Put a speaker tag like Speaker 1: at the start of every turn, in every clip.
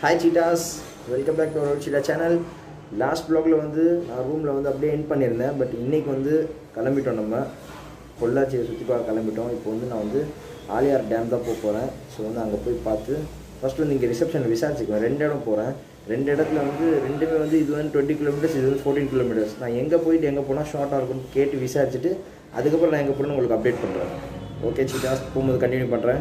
Speaker 1: hi cheetahs welcome back to our cheetah channel last ப்ளாகில் வந்து நான் ரூமில் வந்து அப்படியே என் பண்ணியிருந்தேன் பட் இன்றைக்கி வந்து கிளம்பிட்டோம் நம்ம பொள்ளாச்சியை சுற்றி பார்க்க கிளம்பிட்டோம் இப்போ வந்து நான் வந்து ஆலியார் டேம் தான் போக போகிறேன் ஸோ வந்து அங்கே போய் பார்த்து ஃபஸ்ட் வந்து இங்கே ரிசப்ஷனில் விசாரிச்சுக்குவேன் ரெண்டு இடம் போகிறேன் ரெண்டு இடத்துல வந்து ரெண்டுமே வந்து இது வந்து டுவெண்ட்டி கிலோமீட்டர்ஸ் இது வந்து ஃபோர்டீன் கிலோமீட்டர்ஸ் நான் எங்கே போயிட்டு எங்கே போனால் ஷார்ட்டாக இருக்கும்னு கேட்டு விசாரிச்சுட்டு அதுக்கப்புறம் நான் எங்கே போகணும்னு உங்களுக்கு அப்டேட் பண்ணுறேன் ஓகே சீட்டாஸ் போகும்போது கண்டினியூ பண்ணுறேன்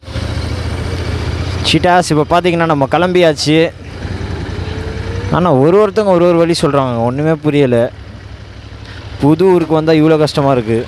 Speaker 2: ஷிட்டாஸ் இப்போ பார்த்தீங்கன்னா நம்ம கிளம்பியாச்சு ஆனால் ஒரு ஒருத்தவங்க ஒரு ஒரு வழி சொல்கிறாங்க ஒன்றுமே புரியலை புது ஊருக்கு வந்தால் இவ்வளோ கஷ்டமாக இருக்குது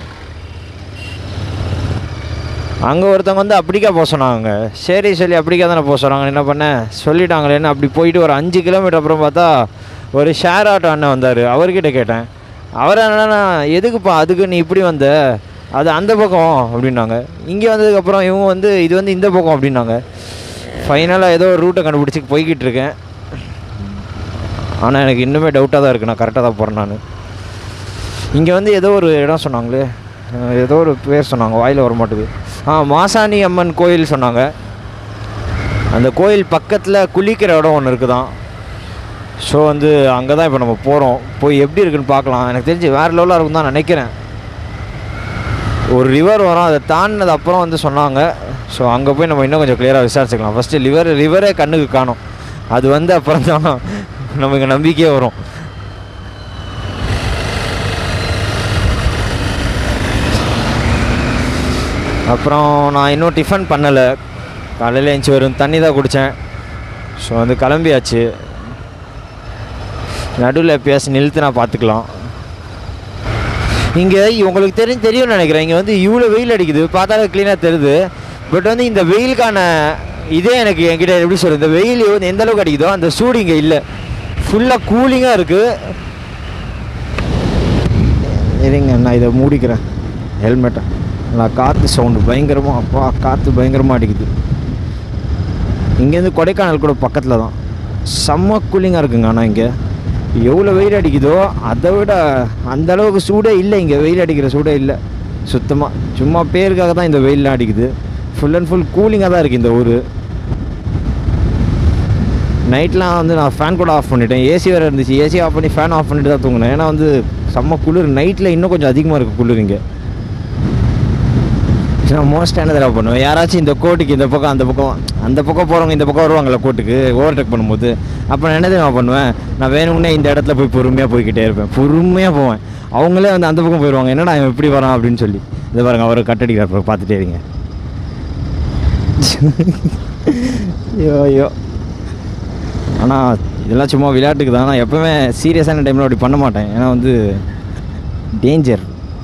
Speaker 2: அங்கே ஒருத்தவங்க வந்து அப்படிக்கா போக சொன்னாங்க சரி சொல்லி அப்படிக்கா தானே போக சொன்னாங்க என்ன பண்ணேன் சொல்லிட்டாங்களேன்னு அப்படி போயிட்டு ஒரு அஞ்சு கிலோமீட்டர் அப்புறம் பார்த்தா ஒரு ஷேர் ஆட்டோ அண்ணன் வந்தார் அவர்கிட்ட கேட்டேன் அவர் என்னன்னா எதுக்குப்பா அதுக்கு நீ இப்படி வந்த அது அந்த பக்கம் அப்படின்னாங்க இங்கே வந்ததுக்கப்புறம் இவங்க வந்து இது வந்து இந்த பக்கம் அப்படின்னாங்க ஃபைனலாக ஏதோ ஒரு ரூட்டை கண்டுபிடிச்சி போய்கிட்டு இருக்கேன் ஆனால் எனக்கு இன்னுமே டவுட்டாக தான் இருக்குது நான் கரெக்டாக தான் போகிறேன் நான் இங்கே வந்து ஏதோ ஒரு இடம் சொன்னாங்களே அஹ் ஏதோ ஒரு பேர் சொன்னாங்க வாயில் வர மாட்டுது ஆ மாசாணி அம்மன் கோயில் சொன்னாங்க அந்த கோயில் பக்கத்தில் குளிக்கிற இடம் ஒன்று இருக்குதான் ஸோ வந்து அங்கே தான் இப்போ நம்ம போகிறோம் போய் எப்படி இருக்குன்னு பார்க்கலாம் எனக்கு தெரிஞ்சு வேறு லெவலாக இருக்கும் தான் நினைக்கிறேன் ஒரு ரிவர் வரும் அதை தாண்டினது அப்புறம் வந்து சொன்னாங்க ஸோ அங்கே போய் நம்ம இன்னும் கொஞ்சம் கிளியராக விசாரிச்சுக்கலாம் ஃபஸ்ட்டு லிவர் ரிவரே கண்ணுக்கு காணும் அது வந்து அப்புறம் தான் நமக்கு நம்பிக்கையே வரும் அப்புறம் நான் இன்னும் டிஃபன் பண்ணலை காலையில் எழுந்துச்சி வரும் தண்ணி தான் குடித்தேன் ஸோ வந்து கிளம்பியாச்சு நடுவில் எப்பயாச்சும் நிறுத்து நான் பார்த்துக்கலாம் இங்கே உங்களுக்கு தெரியும் தெரியும்னு நினைக்கிறேன் இங்கே வந்து இவ்வளோ வெயில் அடிக்குது பார்த்தாலே க்ளீனாக தெரியுது பட் வந்து இந்த வெயிலுக்கான இதே எனக்கு என்கிட்ட எப்படி சொல்கிறது இந்த வெயில் வந்து எந்த அளவுக்கு அடிக்குதோ அந்த சூடு இங்கே இல்லை ஃபுல்லாக கூலிங்காக இருக்குது இருங்க நான் இதை மூடிக்கிறேன் ஹெல்மெட்டை நான் காற்று சவுண்டு பயங்கரமாக அப்பா காற்று பயங்கரமாக அடிக்குது இங்கேருந்து கொடைக்கானல் கூட பக்கத்தில் தான் செம்ம கூலிங்காக இருக்குங்க ஆனால் இங்கே எவ்வளோ வெயில் அடிக்குதோ அதை விட அந்த அளவுக்கு சூடே இல்லை இங்கே வெயில் அடிக்கிற சூடே இல்லை சுத்தமாக சும்மா பேருக்காக தான் இந்த வெயில்லாம் அடிக்குது ஃபுல் அண்ட் ஃபுல் கூலிங்காக தான் இருக்குது இந்த ஊர் நைட்லாம் வந்து நான் ஃபேன் கூட ஆஃப் பண்ணிட்டேன் ஏசி வேறு இருந்துச்சு ஏசி ஆஃப் பண்ணி ஃபேன் ஆஃப் பண்ணிட்டு தான் தூங்கினேன் ஏன்னா வந்து செம்ம குளிர் நைட்டில் இன்னும் கொஞ்சம் அதிகமாக இருக்குது குளிர் இங்கே நான் மோஸ்ட் என்ன தடவை பண்ணுவேன் யாராச்சும் இந்த கோட்டுக்கு இந்த பக்கம் அந்த பக்கம் அந்த பக்கம் போகிறவங்க இந்த பக்கம் வருவாங்கள்ல கோட்டுக்கு ஓவர்டேக் பண்ணும்போது அப்போ நான் என்ன தெரியுமா பண்ணுவேன் நான் வேணும்னே இந்த இடத்துல போய் பொறுமையாக போய்கிட்டே இருப்பேன் பொறுமையாக போவேன் அவங்களே வந்து அந்த பக்கம் போயிடுவாங்க என்னடா இவன் எப்படி வரான் அப்படின்னு சொல்லி இதை பாருங்க அவர் கட்டடிக்கிறார் பார்த்துட்டே இருங்க ஐயோ ஐயோ ஆனால் இதெல்லாம் சும்மா விளையாட்டுக்கு தான் நான் எப்போவுமே சீரியஸான டைமில் அப்படி பண்ண மாட்டேன் ஏன்னா வந்து டேஞ்சர்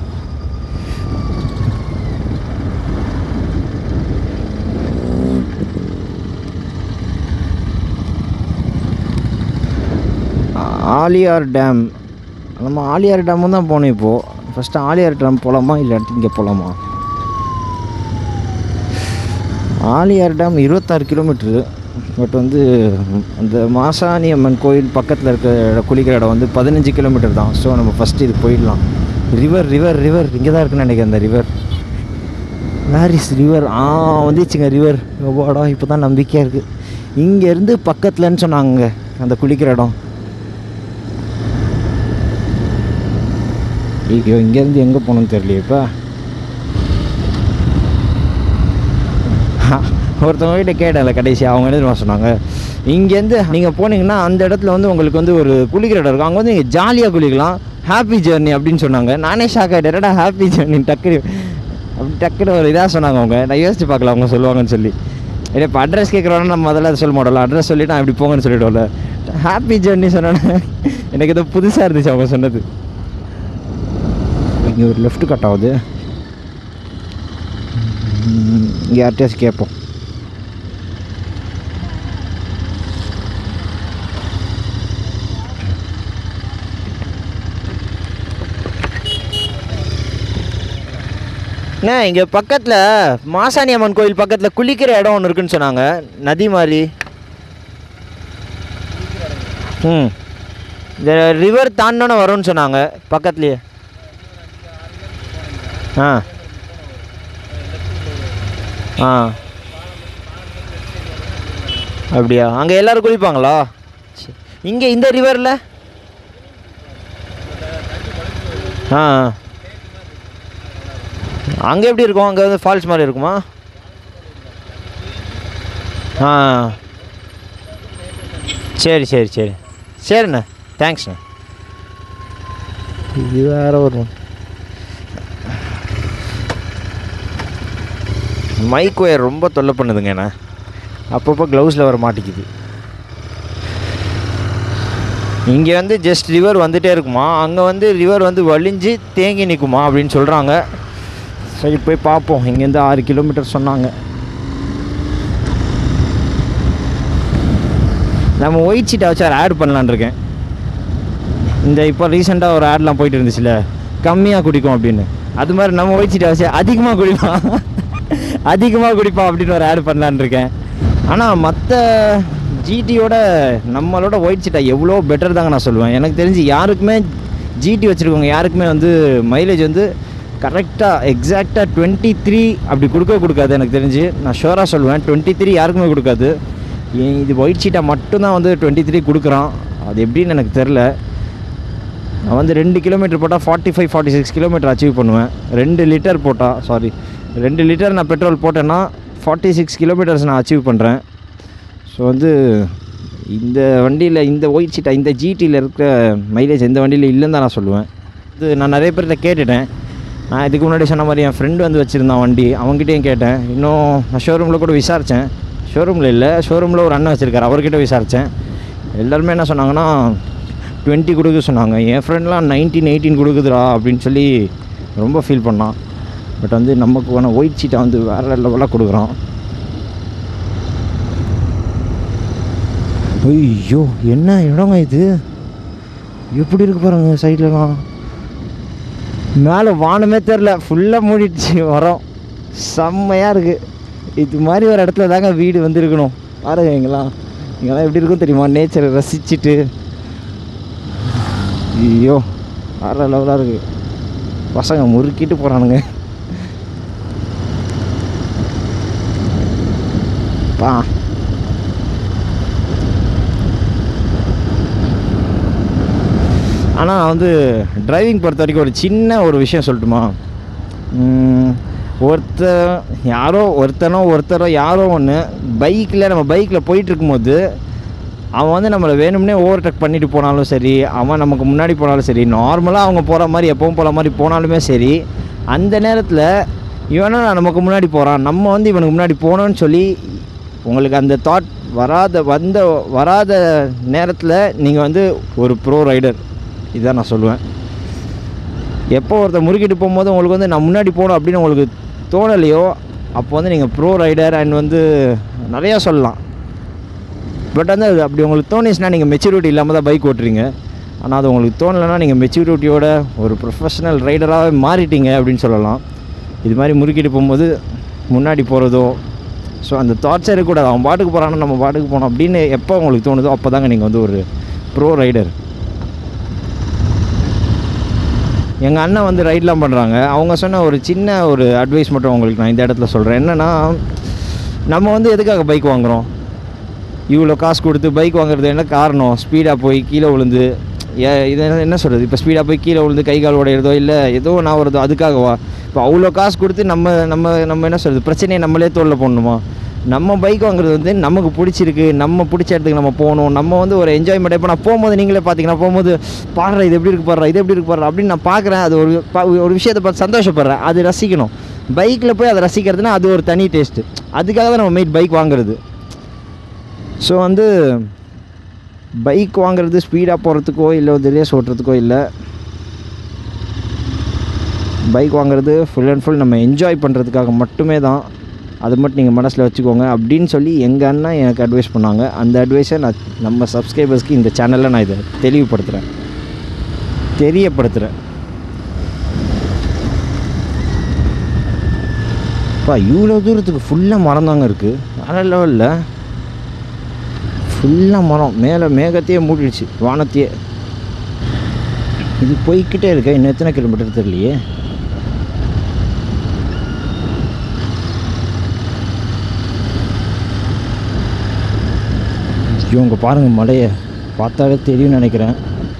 Speaker 2: ஆலியார் டேம் நம்ம ஆலியார் டேமு தான் போகணும் இப்போது ஃபஸ்ட்டு ஆலியார் டேம் போகலாமா இல்லை இங்கே போகலாமா ஆலியார் டேம் இருபத்தாறு கிலோமீட்ரு பட் வந்து அந்த மாசாணி அம்மன் கோயில் பக்கத்தில் இருக்க இடம் குளிக்கிற இடம் வந்து பதினஞ்சு கிலோமீட்டர் தான் ஸோ நம்ம ஃபஸ்ட்டு இது போயிடலாம் ரிவர் ரிவர் ரிவர் இங்கே தான் இருக்குன்னு நினைக்கிறேன் அந்த ரிவர் வேர் இஸ் ரிவர் ஆ வந்துச்சுங்க ரிவர் எவ்வாடா இப்போ தான் நம்பிக்கையாக இருக்குது இங்கேருந்து பக்கத்துலன்னு சொன்னாங்க அந்த குளிக்கிற இடம் ஐயோ இங்கேருந்து எங்கே போகணும்னு தெரியலையே இப்போ ஒருத்தவங்க கிட்ட கேட்டேன்ல கடைசி அவங்க என்ன தெரியுமா சொன்னாங்க இங்கேருந்து நீங்கள் போனீங்கன்னா அந்த இடத்துல வந்து உங்களுக்கு வந்து ஒரு குளிக்கிற இடம் இருக்கும் அங்கே வந்து நீங்கள் ஜாலியாக குளிக்கலாம் ஹாப்பி ஜேர்னி அப்படின்னு சொன்னாங்க நானே ஷாக் ஆகிட்டேன் ஹாப்பி ஜேர்னி டக்குனு அப்படி டக்குனு ஒரு இதாக சொன்னாங்க அவங்க நான் யோசிச்சு பார்க்கல அவங்க சொல்லுவாங்கன்னு சொல்லி இல்லை இப்போ அட்ரஸ் கேட்குறோன்னா நம்ம முதல்ல அதை சொல்ல மாட்டோம்ல அட்ரஸ் சொல்லிட்டு நான் இப்படி போங்கன்னு சொல்லிவிடுவோம்ல ஹாப்பி ஜேர்னி சொன்னோன்னே எனக்கு ஏதோ புதுசாக இருந்துச்சு அவங்க சொன்னது இங்கே ஒரு லெஃப்ட் கட் ஆகுது ம், இங்கே யார்கிட்டயாச்சும் கேட்போம் அண்ணா இங்கே பக்கத்தில் மாசாணி அம்மன் கோயில் பக்கத்தில் குளிக்கிற இடம் ஒன்று இருக்குன்னு சொன்னாங்க நதி மாதிரி ம் இந்த ரிவர் தாண்டோன்னு வரும்னு சொன்னாங்க பக்கத்துலேயே ஆ ஆ அப்படியா அங்கே எல்லோரும் குளிப்பாங்களா இங்கே இந்த ரிவரில் ஆ அங்கே எப்படி இருக்கும் அங்கே வந்து ஃபால்ஸ் மாதிரி இருக்குமா ஆ சரி சரி சரி சரிண்ணே தேங்க்ஸ்ண்ணே இது வேற ஒரு மைக் ஒயர் ரொம்ப தொல்லை பண்ணுதுங்க என்ன அப்பப்போ க்ளவுஸில் வர மாட்டேங்குது இங்கே வந்து ஜஸ்ட் ரிவர் வந்துகிட்டே இருக்குமா அங்கே வந்து ரிவர் வந்து வலிஞ்சு தேங்கி நிற்குமா அப்படின்னு சொல்கிறாங்க சரி போய் பார்ப்போம் இங்கேருந்து ஆறு கிலோமீட்டர் சொன்னாங்க நம்ம ஒயிட் சீட்டை வச்சு ஒரு ஆட் பண்ணலான்னு இருக்கேன் இந்த இப்போ ரீசெண்டாக ஒரு ஆட்லாம் போயிட்டு இருந்துச்சுல கம்மியாக குடிக்கும் அப்படின்னு அது மாதிரி நம்ம ஒயிட் சீட்டை வச்சு அதிகமாக குடிப்பான் அதிகமாக குடிப்பான் அப்படின்னு ஒரு ஆட் பண்ணலான்னு இருக்கேன் ஆனால் மற்ற ஜிடியோட நம்மளோட ஒயிட் சீட்டை எவ்வளோ பெட்டர் தாங்க நான் சொல்லுவேன் எனக்கு தெரிஞ்சு யாருக்குமே ஜிடி வச்சுருக்கவங்க யாருக்குமே வந்து மைலேஜ் வந்து கரெக்டாக எக்ஸாக்டாக டுவெண்ட்டி த்ரீ அப்படி கொடுக்க கொடுக்காது எனக்கு தெரிஞ்சு நான் ஷோராக சொல்லுவேன் டுவெண்ட்டி த்ரீ யாருக்குமே கொடுக்காது ஏன் இது ஒயிட் சீட்டாக மட்டும்தான் வந்து டுவெண்ட்டி த்ரீ கொடுக்குறான் அது எப்படின்னு எனக்கு தெரில நான் வந்து ரெண்டு கிலோமீட்டர் போட்டால் forty five forty six kilometre achieve பண்ணுவேன் ரெண்டு லிட்டர் போட்டால் சாரி ரெண்டு லிட்டர் நான் பெட்ரோல் போட்டேன்னா ஃபார்ட்டி சிக்ஸ் கிலோமீட்டர்ஸ் நான் அச்சீவ் பண்ணுறேன் ஸோ வந்து இந்த வண்டியில் இந்த ஒயிட் சீட்டா இந்த ஜிடியில் இருக்கிற மைலேஜ் எந்த வண்டியில் இல்லைன்னு தான் நான் சொல்லுவேன் இது நான் நிறைய பேர்கிட்ட கேட்டுட்டேன் நான் இதுக்கு முன்னாடி சொன்ன மாதிரி என் ஃப்ரெண்டு வந்து வச்சுருந்தான் வண்டி அவங்ககிட்டயும் கேட்டேன் இன்னும் நான் ஷோரூமில் கூட விசாரித்தேன் ஷோரூமில் இல்லை ஷோரூமில் ஒரு அண்ணன் வச்சுருக்காரு அவர்கிட்ட விசாரித்தேன் எல்லாருமே என்ன சொன்னாங்கன்னா டுவெண்ட்டி கொடுக்க சொன்னாங்க என் ஃப்ரெண்ட்லாம் நைன்டீன் எயிட்டீன் கொடுக்குதுடா அப்படின்னு சொல்லி ரொம்ப ஃபீல் பண்ணான் பட் வந்து நமக்கு வேணா ஒயிட் சீட்டை வந்து வேறு லெவலாக கொடுக்குறான் ஐயோ என்ன இடங்க இது எப்படி இருக்கு பாருங்க சைட்லலாம் மேலே வானமே தெரில ஃபுல்லாக மூடிடுச்சு வரோம் செம்மையாக இருக்குது இது மாதிரி ஒரு இடத்துல தாங்க வீடு வந்து இருக்கணும் பாருங்க இங்கெல்லாம் இங்கெல்லாம் எப்படி இருக்கும் தெரியுமா நேச்சரை ரசிச்சுட்டு ஐயோ வேறு லெவலாக இருக்குது பசங்க முறுக்கிட்டு போகிறானுங்க பா ஆனால் நான் வந்து டிரைவிங் பொறுத்த வரைக்கும் ஒரு சின்ன ஒரு விஷயம் சொல்லட்டுமா உம், ஒருத்தர் யாரோ ஒருத்தனோ ஒருத்தரோ யாரோ ஒன்று பைக்கில் நம்ம பைக்கில் போயிட்டு இருக்கும்போது அவன் வந்து நம்மளை வேணும்னே ஓவர்டேக் பண்ணிட்டு போனாலும் சரி அவன் நமக்கு முன்னாடி போனாலும் சரி நார்மலாக அவங்க போகிற மாதிரி எப்பவும் போகிற மாதிரி போனாலுமே சரி அந்த நேரத்தில் இவனும் நமக்கு முன்னாடி போகிறான் நம்ம வந்து இவனுக்கு முன்னாடி போகணும்னு சொல்லி உங்களுக்கு அந்த தாட் வராத வந்த வராத நேரத்தில் நீங்கள் வந்து ஒரு ப்ரோ ரைடர் இதான் நான் சொல்லுவேன் எப்போ ஒருத்தர் முறுக்கிட்டு போகும்போது உங்களுக்கு வந்து நான் முன்னாடி போகணும் அப்படின்னு உங்களுக்கு தோணலையோ அப்போ வந்து நீங்கள் ப்ரோ ரைடர் அண்ட் வந்து நிறையா சொல்லலாம் பட் வந்து அது அப்படி உங்களுக்கு தோணுச்சுன்னா நீங்கள் மெச்சூரிட்டி இல்லாமல் தான் பைக் ஓட்டுறீங்க ஆனால் அது உங்களுக்கு தோணலைன்னா நீங்கள் மெச்சூரிட்டியோட ஒரு ப்ரொஃபஷனல் ரைடராகவே மாறிட்டீங்க அப்படின்னு சொல்லலாம் இது மாதிரி முறுக்கிட்டு போகும்போது முன்னாடி போகிறதோ ஸோ அந்த தாட்ஸே இருக்கக்கூடாது அவன் பாட்டுக்கு போகிறான்னா நம்ம பாட்டுக்கு போனோம் அப்படின்னு எப்போ உங்களுக்கு தோணுதோ அப்போ தாங்க நீங்கள் வந்து ஒரு ப்ரோ ரைடர் எங்கள் அண்ணன் வந்து ரைட்லாம் பண்ணுறாங்க அவங்க சொன்ன ஒரு சின்ன ஒரு அட்வைஸ் மட்டும் உங்களுக்கு நான் இந்த இடத்துல சொல்கிறேன் என்னென்னா நம்ம வந்து எதுக்காக பைக் வாங்குகிறோம் இவ்வளோ காசு கொடுத்து பைக் வாங்குறது என்ன காரணம் ஸ்பீடாக போய் கீழே விழுந்து ஏ இது என்ன- என்ன சொல்கிறது இப்போ ஸ்பீடாக போய் கீழே விழுந்து கை கால் உடையிறதோ இல்லை ஏதோ நான் வருதோ அதுக்காகவா இப்போ அவ்வளோ காசு கொடுத்து நம்ம நம்ம நம்ம என்ன சொல்கிறது பிரச்சனையை நம்மளே தோளில் போடணுமா நம்ம பைக் வாங்குறது வந்து நமக்கு பிடிச்சிருக்கு நம்ம பிடிச்ச இடத்துக்கு நம்ம போகணும் நம்ம வந்து ஒரு என்ஜாய்மெண்ட் இப்போ நான் போகும்போது நீங்களே பார்த்தீங்கன்னா போகும்போது பாடுற இது எப்படி இருக்கு பாடுறா இது எப்படி இருக்கு பாடுறா அப்படின்னு நான் பார்க்குறேன் அது ஒரு பா- ஒரு விஷயத்தை பார்த்து சந்தோஷப்படுறேன் அது ரசிக்கணும் பைக்கில் போய் அதை ரசிக்கிறதுனா அது ஒரு தனி டேஸ்ட்டு அதுக்காக தான் நம்ம மெயிட் பைக் வாங்குறது ஸோ வந்து பைக் வாங்குறது ஸ்பீடாக போகிறதுக்கோ இல்லை வந்து ரேஸ் ஓட்டுறதுக்கோ இல்லை பைக் வாங்குறது ஃபுல் அண்ட் ஃபுல் நம்ம என்ஜாய் பண்ணுறதுக்காக மட்டுமே தான் அது மட்டும் நீங்கள் மனசில் வச்சுக்கோங்க அப்படின்னு சொல்லி எங்கள் அண்ணன் எனக்கு அட்வைஸ் பண்ணாங்க அந்த அட்வைஸை நான் நம்ம சப்ஸ்கிரைபர்ஸ்க்கு இந்த சேனலில் நான் இதை தெளிவுபடுத்துகிறேன் தெரியப்படுத்துகிறேன் அப்பா இவ்வளோ தூரத்துக்கு ஃபுல்லாக மரம் தாங்க இருக்குது வேறு லெவலில் ஃபுல்லாக மரம் மேலே மேகத்தையே மூடிடுச்சு வானத்தையே இது போய்க்கிட்டே இருக்க இன்னும் எத்தனை கிலோமீட்டர் தெரியலையே இவங்க பாருங்கள் மலையை பார்த்தாலே தெரியும்னு நினைக்கிறேன்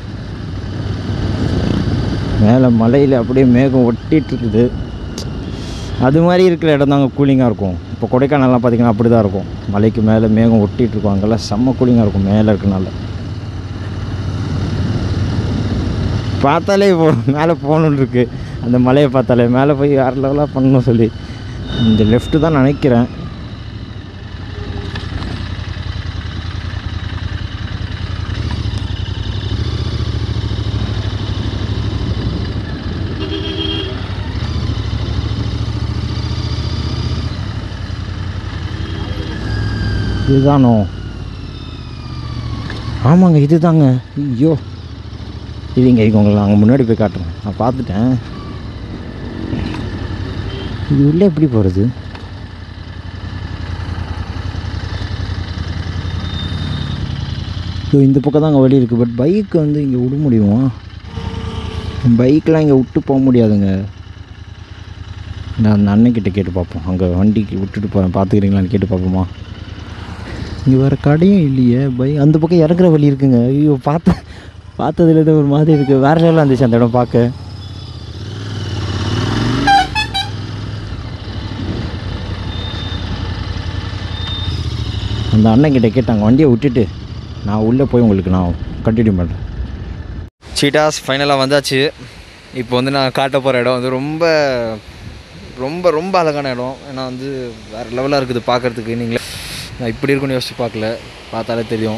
Speaker 2: மேலே மலையில் அப்படியே மேகம் ஒட்டிட்டு இருக்குது அது மாதிரி இருக்கிற இடம் தாங்க கூலிங்காக இருக்கும் இப்போ கொடைக்கானல்லாம் பார்த்தீங்கன்னா அப்படி தான் இருக்கும் மலைக்கு மேலே மேகம் ஒட்டிட்டு இருக்கும் அங்கெல்லாம் செம்ம கூலிங்காக இருக்கும் மேலே இருக்கனால பார்த்தாலே இப்போ மேலே போகணுன்னு இருக்கு அந்த மலையை பார்த்தாலே மேலே போய் வேறு லெவலாக பண்ணணும் சொல்லி இந்த லெஃப்ட்டு தான் நினைக்கிறேன் இதுதானோ ஆமாங்க இது தாங்க ஐயோ இல்லைங்க இங்க உங்களை நாங்கள் முன்னாடி போய் காட்டுறேன் நான் பார்த்துட்டேன் இது உள்ளே எப்படி போகிறது ஸோ இந்த பக்கம் தாங்க வழி இருக்குது பட் பைக் வந்து இங்கே விட முடியுமா பைக்கெலாம் இங்கே விட்டு போக முடியாதுங்க நான் அந்த அண்ணன்கிட்ட கேட்டு பார்ப்போம் அங்கே வண்டிக்கு விட்டுட்டு போகிறேன் பார்த்துக்கிறீங்களான்னு கேட்டு பார்ப்போமா இங்கே வேறு கடையும் இல்லையே பை அந்த பக்கம் இறக்குற வழி இருக்குங்க ஐயோ பார்த்த பார்த்ததுலேருந்து ஒரு மாதிரி இருக்குது வேறு லெவலாக இருந்துச்சு அந்த இடம் பார்க்க அந்த அண்ணன் கிட்ட கேட்டாங்க வண்டியை விட்டுட்டு நான் உள்ளே போய் உங்களுக்கு நான் கண்டினியூ பண்ணுறேன் சீட்டாஸ் ஃபைனலாக வந்தாச்சு இப்போ வந்து நான் காட்ட போகிற இடம் வந்து ரொம்ப ரொம்ப ரொம்ப அழகான இடம் ஏன்னா வந்து வேறு லெவலாக இருக்குது பார்க்குறதுக்கு நீங்களே நான் இப்படி இருக்குன்னு யோசிச்சு பார்க்கல பார்த்தாலே தெரியும்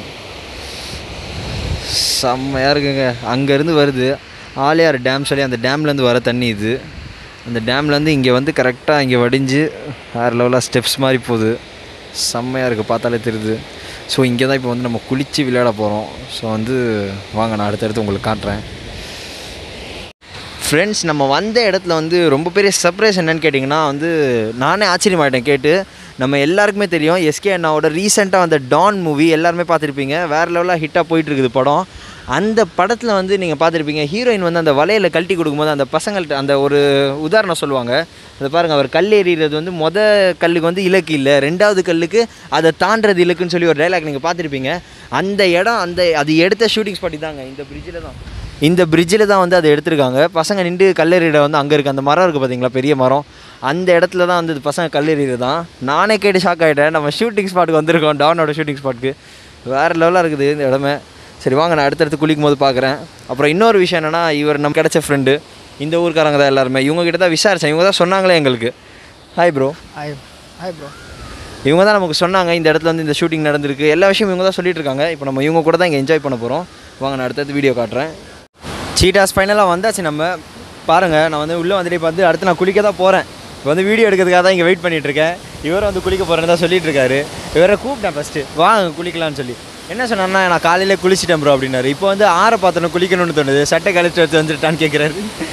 Speaker 2: செம்மையாக இருக்குங்க அங்கேருந்து வருது ஆலியார் டேம் சொல்லி அந்த டேம்லேருந்து வர தண்ணி இது அந்த டேம்லேருந்து இங்கே வந்து கரெக்டாக இங்கே வடிஞ்சு வேறு லெவலாக ஸ்டெப்ஸ் மாதிரி போகுது செம்மையாக இருக்குது பார்த்தாலே தெரியுது ஸோ இங்கே தான் இப்போ வந்து நம்ம குளித்து விளையாட போகிறோம் ஸோ வந்து வாங்க நான் அடுத்தடுத்து உங்களுக்கு காட்டுறேன் ஃப்ரெண்ட்ஸ் நம்ம வந்த இடத்துல வந்து ரொம்ப பெரிய சர்ப்ரைஸ் என்னன்னு கேட்டிங்கன்னா வந்து நானே ஆச்சரியமாயிட்டேன் கேட்டு நம்ம எல்லாருக்குமே தெரியும் எஸ்கே அண்ணாவோட ரீசெண்டாக வந்த டான் மூவி எல்லாருமே பார்த்துருப்பீங்க வேறு லெவலாக ஹிட்டாக போயிட்டுருக்குது படம் அந்த படத்தில் வந்து நீங்கள் பார்த்துருப்பீங்க ஹீரோயின் வந்து அந்த வலையில் கழட்டி கொடுக்கும்போது அந்த பசங்கள்ட்ட அந்த ஒரு உதாரணம் சொல்லுவாங்க அதை பாருங்கள் அவர் கல் எறிகிறது வந்து மொத கல்லுக்கு வந்து இலக்கு இல்லை ரெண்டாவது கல்லுக்கு அதை தாண்டறது இலக்குன்னு சொல்லி ஒரு டைலாக் நீங்கள் பார்த்துருப்பீங்க அந்த இடம் அந்த அது எடுத்த ஷூட்டிங் ஸ்பாட்டி தாங்க இந்த பிரிட்ஜில் தான் இந்த பிரிட்ஜில் தான் வந்து அதை எடுத்திருக்காங்க பசங்க நின்று கல்லெறியிட வந்து அங்கே இருக்குது அந்த மரம் இருக்குது பார்த்தீங்களா பெரிய மரம் அந்த இடத்துல தான் வந்து பசங்க கல்லெறியது தான் நானே கேட்டு ஷாக் ஆகிட்டேன் நம்ம ஷூட்டிங் ஸ்பாட்டுக்கு வந்திருக்கோம் டானோட ஷூட்டிங் ஸ்பாட்டுக்கு வேறு லெவலாக இருக்குது இந்த இடமே சரி வாங்க நான் அடுத்தடுத்து குளிக்கும் போது பார்க்குறேன் அப்புறம் இன்னொரு விஷயம் என்னென்னா இவர் நம்ம கிடச்ச ஃப்ரெண்டு இந்த ஊர்க்காரங்க தான் எல்லாருமே இவங்க கிட்ட தான் விசாரித்தேன் இவங்க தான் சொன்னாங்களே எங்களுக்கு hi bro
Speaker 3: hi hi bro
Speaker 2: இவங்க தான் நமக்கு சொன்னாங்க இந்த இடத்துல வந்து இந்த ஷூட்டிங் நடந்திருக்கு எல்லா விஷயமும் இவங்க தான் சொல்லிட்டு இருக்காங்க இப்போ நம்ம இவங்க கூட தான் இங்கே என்ஜாய் பண்ண போகிறோம் வாங்க நான் அடுத்தடுத்து வீடியோ காட்டுறேன் சீட்டாஸ் ஃபைனலாக வந்தாச்சு நம்ம பாருங்கள் நான் வந்து உள்ளே வந்துட்டு இப்போ வந்து அடுத்து நான் குளிக்க தான் போகிறேன் இப்போ வந்து வீடியோ எடுக்கிறதுக்காக தான் இங்கே வெயிட் பண்ணிட்டு இருக்கேன் இவரும் வந்து குளிக்க போகிறேன்னு தான் சொல்லிட்டு இருக்காரு இவரை கூப்பிட்டேன் ஃபஸ்ட்டு வாங்க குளிக்கலாம்னு சொல்லி என்ன சொன்னா நான் காலையிலே குளிச்சிட்டேன் ப்ரோ அப்படின்னாரு இப்போ வந்து ஆற பார்த்தோன்னு குளிக்கணும்னு தோணுது சட்டை கழிச்சு எடுத்து வந்துட்டான்னு கேட்குறாரு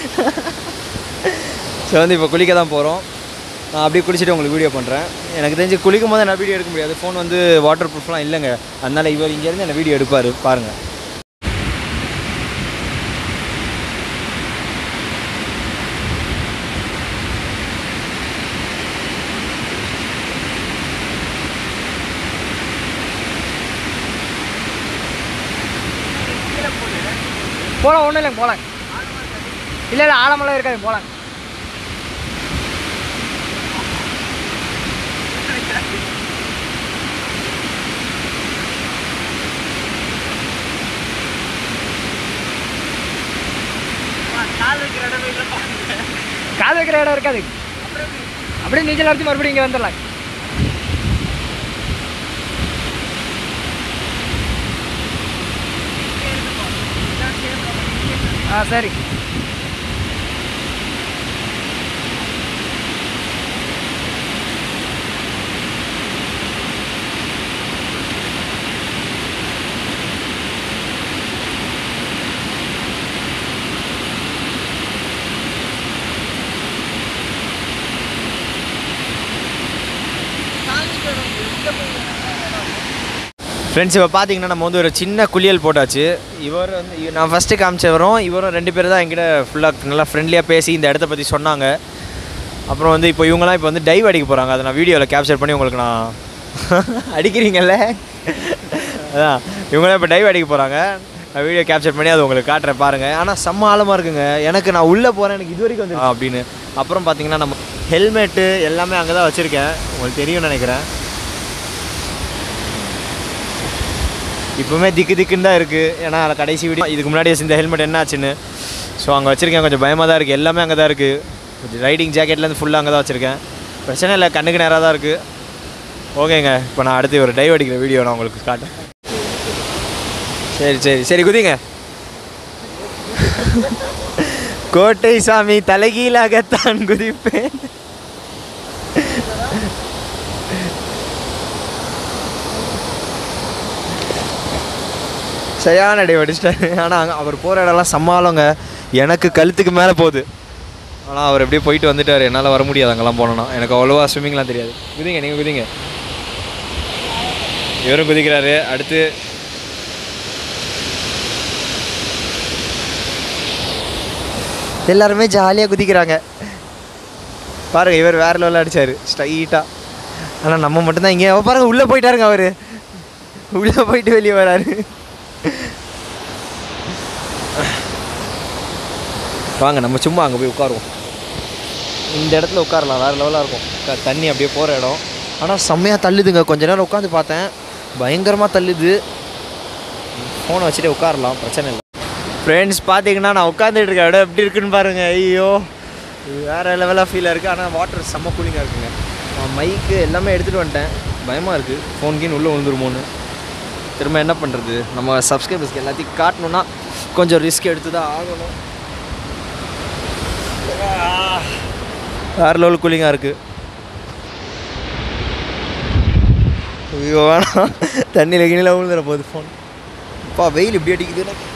Speaker 2: ஸோ வந்து இப்போ குளிக்க தான் போகிறோம் நான் அப்படியே குளிச்சுட்டு உங்களுக்கு வீடியோ பண்ணுறேன் எனக்கு தெரிஞ்சு குளிக்கும் போது நான் வீடியோ எடுக்க முடியாது ஃபோன் வந்து வாட்டர் ப்ரூஃப்லாம் இல்லைங்க அதனால் இவர் இங்கேருந்து என்ன வீடியோ எடுப்பார் பாருங்கள்
Speaker 3: போகலாம் ஒன்றும் இல்லைங்க போகலாம் இல்லை இல்லை ஆழமெல்லாம் இருக்காது போகலாம் கால் வைக்கிற இடம் இருக்காது அப்படியே நீச்சல் அடிச்சு மறுபடியும் இங்கே வந்துடலாம் ஆ சரி
Speaker 2: ஃப்ரெண்ட்ஸ் இப்போ பார்த்தீங்கன்னா நம்ம வந்து ஒரு சின்ன குளியல் போட்டாச்சு இவர் வந்து இ- நான் ஃபஸ்ட்டு காமிச்சவரும் இவரும் ரெண்டு பேரும் தான் என்கிட்ட ஃபுல்லாக நல்லா ஃப்ரெண்ட்லியாக பேசி இந்த இடத்த பற்றி சொன்னாங்க அப்புறம் வந்து இப்போ இவங்களாம் இப்போ வந்து டைவ் அடிக்க போகிறாங்க அதை நான் வீடியோவில் கேப்சர் பண்ணி உங்களுக்கு நான் அடிக்கிறீங்கல்ல அதான் இவங்களே இப்போ டைவ் அடிக்க போகிறாங்க நான் வீடியோ கேப்சர் பண்ணி அது உங்களுக்கு காட்டுறேன் பாருங்கள் ஆனால் செம்ம ஆழமாக இருக்குங்க எனக்கு நான் உள்ளே போகிறேன் எனக்கு இது வரைக்கும் வந்து அப்படின்னு அப்புறம் பார்த்தீங்கன்னா நம்ம ஹெல்மெட்டு எல்லாமே அங்கே தான் வச்சுருக்கேன் உங்களுக்கு தெரியும்னு நினைக்கிறேன் இப்போவுமே திக்கு திக்குன்னு தான் இருக்குது ஏன்னா அதில் கடைசி வீடியோ இதுக்கு முன்னாடி இந்த ஹெல்மெட் என்ன ஆச்சுன்னு ஸோ அங்கே வச்சுருக்கேன் கொஞ்சம் பயமாக தான் இருக்குது எல்லாமே அங்கே தான் இருக்குது கொஞ்சம் ரைடிங் ஜாக்கெட்லேருந்து ஃபுல்லாக அங்கே தான் வச்சுருக்கேன் பிரச்சனை இல்லை கண்ணுக்கு நேராக தான் இருக்குது ஓகேங்க இப்போ நான் அடுத்து ஒரு டைவ் அடிக்கிற வீடியோ நான் உங்களுக்கு காட்டுறேன் சரி சரி சரி குதிங்க கோட்டை சாமி தலைகீழாகத்தான் குதிப்பேன் சரியான அடி அடிச்சிட்டாரு ஆனால் அங்கே அவர் போகிற இடம்லாம் சம்மாலங்க எனக்கு கழுத்துக்கு மேலே போகுது ஆனால் அவர் எப்படியே போயிட்டு வந்துட்டார் என்னால் வர முடியாது அங்கெல்லாம் போனோன்னா எனக்கு அவ்வளோவா ஸ்விம்மிங்லாம் தெரியாது குதிங்க நீங்கள் குதிங்க இவரும் குதிக்கிறாரு அடுத்து எல்லாருமே ஜாலியாக குதிக்கிறாங்க பாருங்க இவர் வேற லெவலில் அடிச்சார் ஸ்ட்ரைட்டாக ஆனால் நம்ம மட்டும்தான் இங்கே பாருங்க உள்ளே போயிட்டாருங்க அவர் உள்ளே போயிட்டு வெளியே வராரு வாங்க நம்ம சும்மா அங்கே போய் உட்காருவோம் இந்த இடத்துல உட்காரலாம் வேறு லெவலாக இருக்கும் க- தண்ணி அப்படியே போகிற இடம் ஆனால் செம்மையாக தள்ளுதுங்க கொஞ்ச நேரம் உட்காந்து பார்த்தேன் பயங்கரமாக தள்ளுது ஃபோனை வச்சுட்டு உட்காரலாம் பிரச்சனை இல்லை ஃப்ரெண்ட்ஸ் பார்த்தீங்கன்னா நான் உட்காந்துட்டு இருக்க இடம் எப்படி இருக்குன்னு பாருங்கள் ஐயோ இது வேறு லெவலாக ஃபீலாக இருக்குது ஆனால் வாட்டர் செம்ம கூலிங்காக இருக்குங்க நான் மைக்கு எல்லாமே எடுத்துகிட்டு வந்துட்டேன் பயமாக இருக்குது ஃபோன் கீன் உள்ளே விழுந்துருமோன்னு திரும்ப என்ன பண்ணுறது நம்ம சப்ஸ்கிரைபர்ஸ்க்கு எல்லாத்தையும் காட்டணுன்னா கொஞ்சம் ரிஸ்க் எடுத்து தான் ஆகணும் வேறு லெவல் கூலிங்காக இருக்குது ஐயோ வேணாம் தண்ணியில் கிணியில் விழுந்துட போகுது ஃபோன் அப்பா வெயில் இப்படி அடிக்குது எனக்கு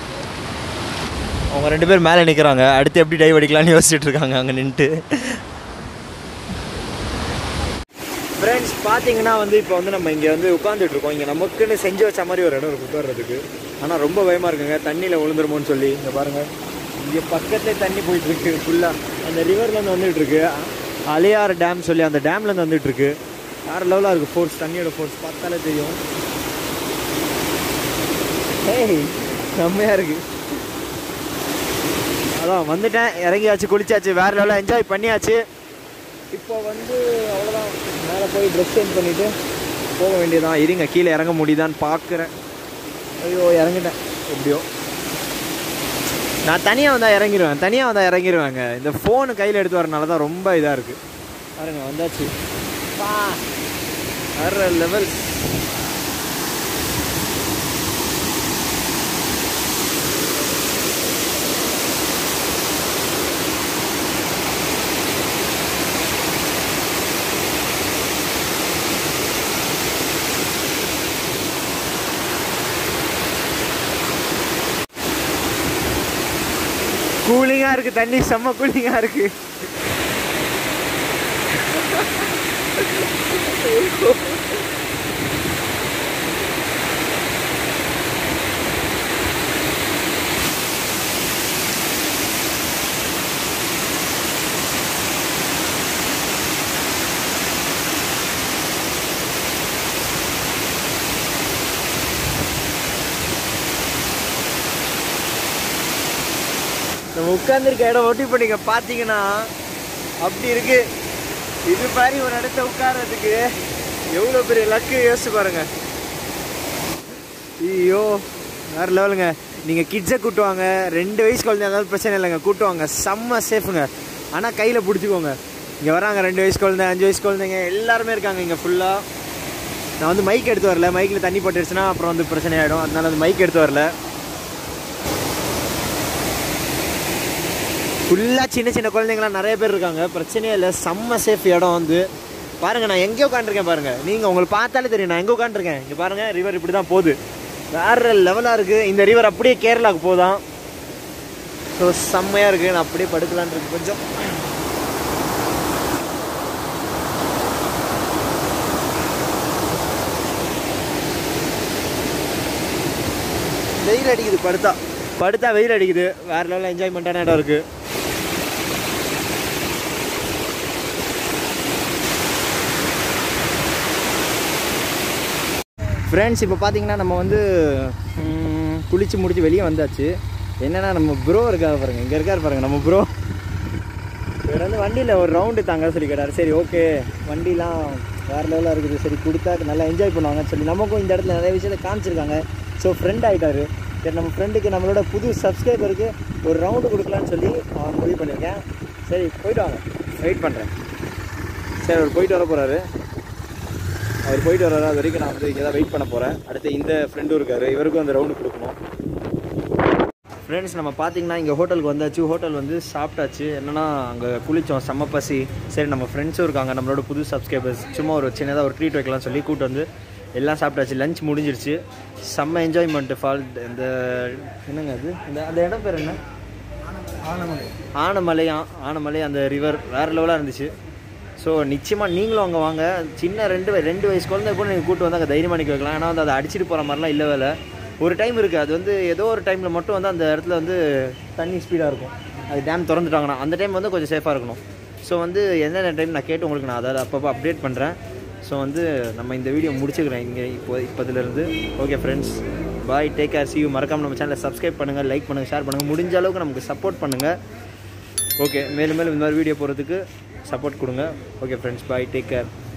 Speaker 2: அவங்க ரெண்டு பேர் மேலே நிற்கிறாங்க அடுத்து எப்படி டைவ் அடிக்கலாம்னு யோசிச்சுட்டு இருக்காங்க அங்கே நின்றுட்டு ஃப்ரெண்ட்ஸ் பார்த்தீங்கன்னா வந்து இப்போ வந்து நம்ம இங்கே வந்து உட்காந்துட்டு இருக்கோம் இங்கே நமக்குன்னு செஞ்சு வச்ச மாதிரி ஒரு இடம் இருக்கு உட்கார்றதுக்கு ஆனால் ரொம்ப பயமாக இருக்குங்க தண்ணியில் விழுந்துருமோன்னு சொல்லி இங்கே பாருங்கள் இங்கே பக்கத்துலேயே தண்ணி போயிட்டு இருக்கு ஃபுல்லாக அந்த ரிவர்லேருந்து வந்துட்டு இருக்கு அலையார் டேம் சொல்லி அந்த டேம்லேருந்து வந்துட்டு இருக்கு வேறு லெவலாக இருக்குது ஃபோர்ஸ் தண்ணியோட ஃபோர்ஸ் பார்த்தாலே தெரியும் ஏய் செம்மையாக இருக்குது அதான் வந்துட்டேன் இறங்கியாச்சு குளிச்சாச்சு வேறு லெவலில் என்ஜாய் பண்ணியாச்சு இப்போ வந்து அவ்வளோதான் மேலே போய் ட்ரெஸ் சேஞ்ச் பண்ணிவிட்டு போக வேண்டியதான் இருங்க கீழே இறங்க முடியுதான்னு பார்க்குறேன் ஐயோ இறங்கிட்டேன் எப்படியோ நான் தனியாக வந்தால் இறங்கிடுவேன் தனியாக வந்தால் இறங்கிடுவேங்க இந்த ஃபோனு கையில் எடுத்து வரனால தான் ரொம்ப இதாக இருக்குது பாருங்க வந்தாச்சு பா வேற லெவல் கூலிங்காக இருக்குது தண்ணி செம்ம கூலிங்காக இருக்குது நம்ம உட்காந்துருக்க இடம் ஒட்டி பண்ணிங்க பார்த்தீங்கன்னா அப்படி இருக்கு இது மாதிரி ஒரு இடத்த உட்கார்றதுக்கு எவ்வளோ பெரிய லக்கு யோசிச்சு பாருங்க ஐயோ வேற லெவலுங்க நீங்கள் கிட்ஸை கூட்டுவாங்க ரெண்டு வயசு குழந்தை இருந்தாலும் பிரச்சனை இல்லைங்க கூட்டுவாங்க செம்ம சேஃபுங்க ஆனால் கையில் பிடிச்சிக்கோங்க இங்கே வராங்க ரெண்டு வயசு குழந்தை அஞ்சு வயசு குழந்தைங்க எல்லாருமே இருக்காங்க இங்கே ஃபுல்லாக நான் வந்து மைக் எடுத்து வரல மைக்கில் தண்ணி பட்டுருச்சுன்னா அப்புறம் வந்து பிரச்சனை ஆகிடும் அதனால வந்து மைக் எடுத்து வரல ஃபுல்லாக சின்ன சின்ன குழந்தைங்களாம் நிறைய பேர் இருக்காங்க பிரச்சனையே இல்லை செம்ம சேஃப் இடம் வந்து பாருங்கள் நான் எங்கே உட்காந்துருக்கேன் பாருங்கள் நீங்கள் உங்களுக்கு பார்த்தாலே தெரியும் நான் எங்கே உட்காந்துருக்கேன் இங்கே பாருங்கள் ரிவர் இப்படி தான் போகுது வேறு லெவலாக இருக்குது இந்த ரிவர் அப்படியே கேரளாவுக்கு போதான் ஸோ செம்மையாக இருக்குது நான் அப்படியே படுக்கலான்னு இருக்கு கொஞ்சம் வெயில் அடிக்குது படுத்தா படுத்தா வெயில் அடிக்குது வேற லெவலில் என்ஜாய்மெண்ட்டான இடம் இருக்குது
Speaker 1: ஃப்ரெண்ட்ஸ் இப்போ பார்த்தீங்கன்னா நம்ம வந்து ம், குளிச்சு முடிச்சு வெளியே வந்தாச்சு என்னன்னா நம்ம ப்ரோ இருக்காரு பாருங்க இங்கே இருக்காரு பாருங்க நம்ம ப்ரோ இவர் வந்து வண்டியில் ஒரு ரவுண்டு தாங்க சொல்லி கேட்டார் சரி ஓகே வண்டிலாம் வேறு லெவலாக இருக்குது சரி கொடுத்தா நல்லா என்ஜாய் பண்ணுவாங்கன்னு சொல்லி நமக்கும் இந்த இடத்துல நிறைய விஷயத்தை காமிச்சிருக்காங்க ஸோ ஃப்ரெண்ட் ஆகிட்டாரு சரி நம்ம ஃப்ரெண்டுக்கு நம்மளோட புது சப்ஸ்கிரைபருக்கு ஒரு ரவுண்டு கொடுக்கலான்னு சொல்லி அவன் முடிவு பண்ணியிருக்கேன் சரி போயிட்டு வாங்க வெயிட் பண்ணுறேன் சரி அவர் போயிட்டு வர போகிறாரு அவர் போயிட்டு வர்றாரு அது வரைக்கும் நான் வந்து இங்கே தான் வெயிட் பண்ண போகிறேன் அடுத்து இந்த ஃப்ரெண்டும் இருக்காரு இவருக்கும் அந்த ரவுண்டு கொடுக்கணும் ஃப்ரெண்ட்ஸ் நம்ம பார்த்தீங்கன்னா இங்கே ஹோட்டலுக்கு வந்தாச்சு ஹோட்டல் வந்து சாப்பிட்டாச்சு என்னன்னா அங்கே குளித்தோம் செம்ம பசி சரி நம்ம ஃப்ரெண்ட்ஸும் இருக்காங்க நம்மளோட புது சப்ஸ்கிரைபர்ஸ் சும்மா ஒரு சின்னதாக ஒரு ட்ரீட் வைக்கலாம் சொல்லி கூட்டு வந்து எல்லாம் சாப்பிட்டாச்சு லஞ்ச் முடிஞ்சிருச்சு செம்ம என்ஜாய்மெண்ட்டு ஃபால் இந்த என்னங்க அது இந்த அந்த இடம் பேர் என்ன ஆனமலை ஆனமலை ஆ- ஆனமலை அந்த ரிவர் வேறு லெவலாக இருந்துச்சு ஸோ நிச்சயமாக நீங்களும் அங்கே வாங்க சின்ன ரெண்டு வய- ரெண்டு வயசு குழந்தை கூட நீங்கள் கூட்டு வந்து அங்கே தைரியமாக நிற்க வைக்கலாம் ஏன்னா வந்து அதை அடிச்சிட்டு போகிற மாதிரிலாம் இல்லை வேலை ஒரு டைம் இருக்குது அது வந்து ஏதோ ஒரு டைமில் மட்டும் வந்து அந்த இடத்துல வந்து தண்ணி ஸ்பீடாக இருக்கும் அது டேம் திறந்துட்டாங்கன்னா அந்த டைம் வந்து கொஞ்சம் சேஃபாக இருக்கணும் ஸோ வந்து என்னென்ன டைம் நான் கேட்டு உங்களுக்கு நான் அதாவது அப்பப்போ அப்டேட் பண்ணுறேன் ஸோ வந்து நம்ம இந்த வீடியோ முடிச்சுக்கிறேன் இங்கே இப்போ இப்போதுலேருந்து okay friends bye take care see மறக்காம நம்ம சேனலை சப்ஸ்கிரைப் பண்ணுங்கள் லைக் பண்ணுங்கள் ஷேர் பண்ணுங்கள் முடிஞ்ச அளவுக்கு நமக்கு சப்போர்ட் பண்ணுங்கள் ஓகே மேலும் மேலும் இந்த மாதிரி வீடியோ போகிறதுக்கு சப்போர்ட் கொடுங்க okay friends bye take care